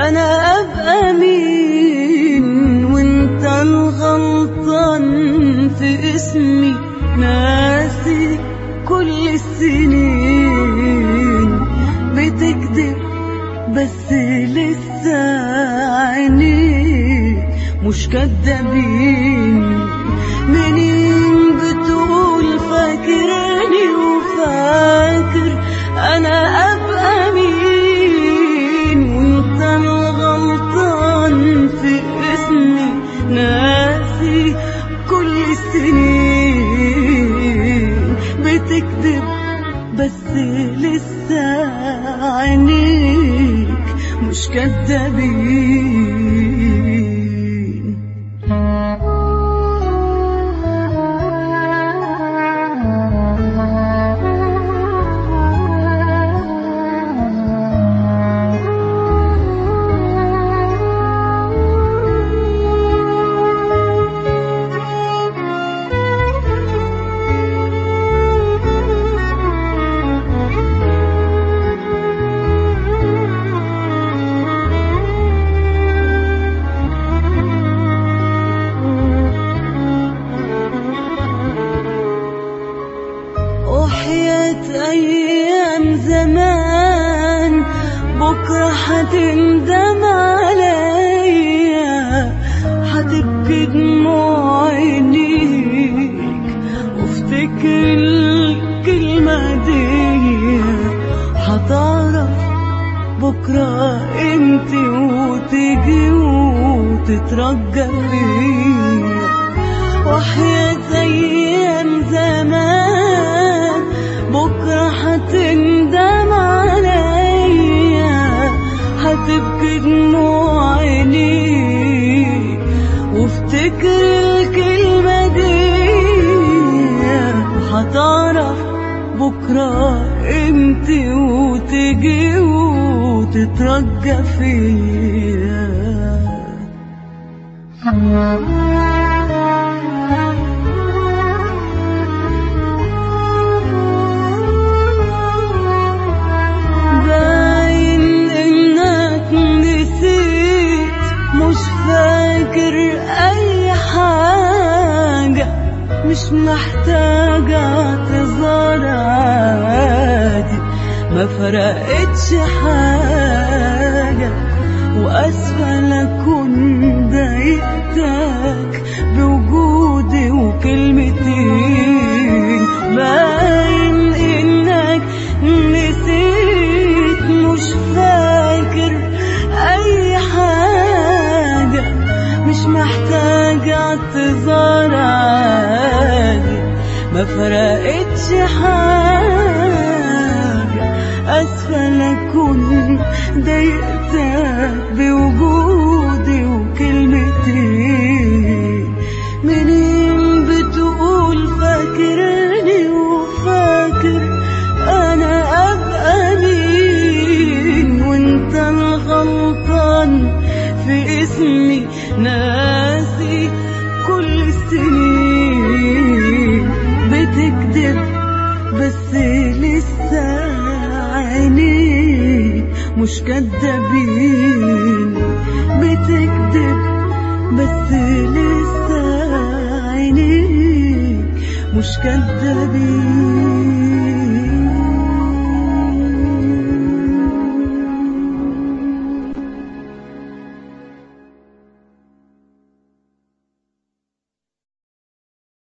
انا ابقى مين وانت الغلطان في اسمي ناسي كل السنين بتكذب بس لسه عينيك مش كدابين منين بتقول فاكراني وفاكر انا ابقى مين وانت الغلطان في اسمي ناسي كل السنين بتكذب بس لسه عينيك مش كدابين وحياة أيام زمان بكرة هتندم عليا هتبكي دموع عينيك وافتكر الكلمة دي هتعرف بكرة امتى وتيجي وتترجى فيا وحياة أيام زمان بكرة هتندم عليا هتبكي دموع عينيك وافتكر الكلمة دي هتعرف بكرة امتى وتجي وتترجى فيا باين انك نسيت مش فاكر اي حاجة مش محتاجة اعتذار عادي ما فرقتش حاجة واسفة لكن ضايقتك بوجودي وكلمتين باين انك نسيت مش فاكر اي حاجة مش محتاجة اعتذار عادي ما فرقتش حاجة اسفة لكن ضايقتك بوجودي وكلمتين منين بتقول فاكرني وفاكر انا ابقى مين وانت الغلطان في اسمي ناسي كل السنين بتكذب بس لسه عينيك مش كدابين بتكذب بس لسه عينيك مش كدابين